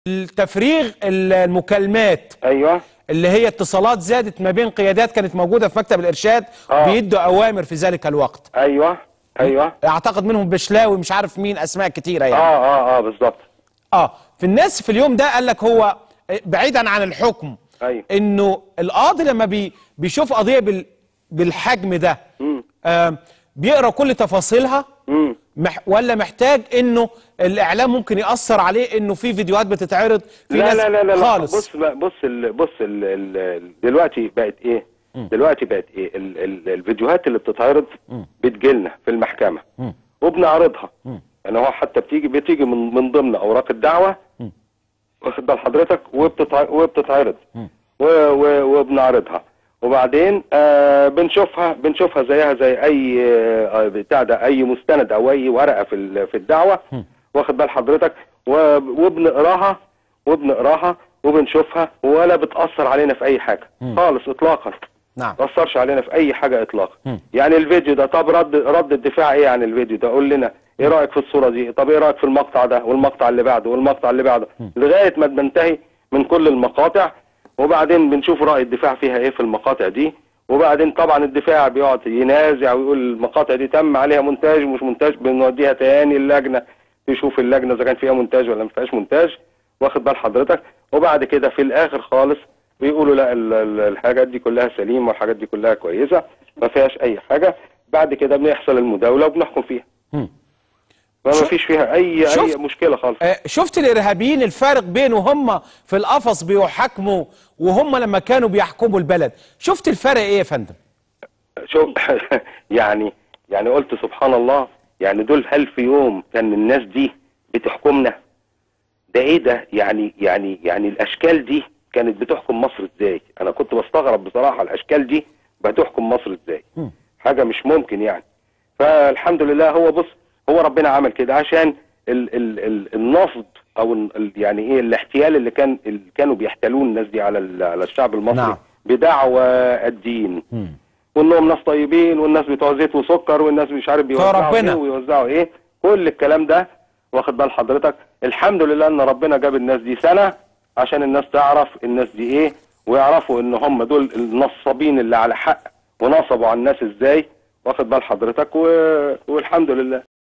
التفريغ المكالمات ايوه اللي هي اتصالات زادت ما بين قيادات كانت موجودة في مكتب الإرشاد آه. بيدوا أوامر في ذلك الوقت ايوه ايوه أعتقد منهم بشلاوي مش عارف مين أسماء كتيرة اه يعني اه اه بالظبط آه في الناس في اليوم ده قال لك هو بعيدا عن الحكم أيوة. إنه القاضي لما بي بيشوف قضية بال بالحجم ده آه بيقرأ كل تفاصيلها امم مح ولا محتاج انه الاعلام ممكن ياثر عليه انه في فيديوهات بتتعرض في لا ناس لا لا لا لا خالص بص بقى- بص ال بص ال ال دلوقتي بقت ايه دلوقتي بقت ايه ال ال الفيديوهات اللي بتتعرض بتجيلنا في المحكمة وبنعرضها يعني هو حتى بتيجي بتيجي من من ضمن اوراق الدعوة واخد بال حضرتك وبتتع... وبتتعرض و... و... وبنعرضها وبعدين آه بنشوفها بنشوفها زيها زي اي آه بتاع ده اي مستند او اي ورقه في ال... في الدعوه واخد بال حضرتك و... وبنقراها وبنقراها وبنشوفها ولا بتاثر علينا في اي حاجه خالص اطلاقا نعم ما تاثرش علينا في اي حاجه اطلاقا يعني الفيديو ده طب رد رد الدفاع ايه عن الفيديو ده قول لنا ايه رايك في الصوره دي طب ايه رايك في المقطع ده والمقطع اللي بعده والمقطع اللي بعده لغايه ما بننتهي من كل المقاطع وبعدين بنشوف راي الدفاع فيها ايه في المقاطع دي وبعدين طبعا الدفاع بيقعد ينازع ويقول المقاطع دي تم عليها مونتاج ومش مونتاج بنوديها تاني اللجنه تشوف اللجنه اذا كان فيها مونتاج ولا ما فيهاش مونتاج واخد بال حضرتك وبعد كده في الاخر خالص بيقولوا لا ال- ال- الحاجات دي كلها سليمه والحاجات دي كلها كويسه ما فيهاش اي حاجه بعد كده بيحصل المداوله وبنحكم فيها مم. فما شوف- فيش فيها اي اي شفت- مشكله خالص آه شفت الارهابيين الفارق بينه هم في القفص بيحاكموا وهم لما كانوا بيحكموا البلد شفت الفرق ايه يا فندم شوف يعني يعني قلت سبحان الله يعني دول هل في يوم كان الناس دي بتحكمنا ده ايه ده يعني يعني يعني الاشكال دي كانت بتحكم مصر ازاي انا كنت بستغرب بصراحة الاشكال دي بتحكم مصر ازاي حاجة مش ممكن يعني فالحمد لله هو بص هو ربنا عمل كده عشان ال ال ال النصب او ال ال- يعني ايه الاحتيال اللي كان اللي كانوا بيحتلون الناس دي على ال- على الشعب المصري نعم. بدعوى الدين وانهم ناس طيبين والناس بتوع زيت وسكر والناس مش عارف بيوزعوا ربنا. ايه ويوزعوا ايه كل الكلام ده واخد بال حضرتك الحمد لله ان ربنا جاب الناس دي سنه عشان الناس تعرف الناس دي ايه ويعرفوا ان هم دول النصابين اللي على حق ونصبوا على الناس ازاي واخد بال حضرتك و... والحمد لله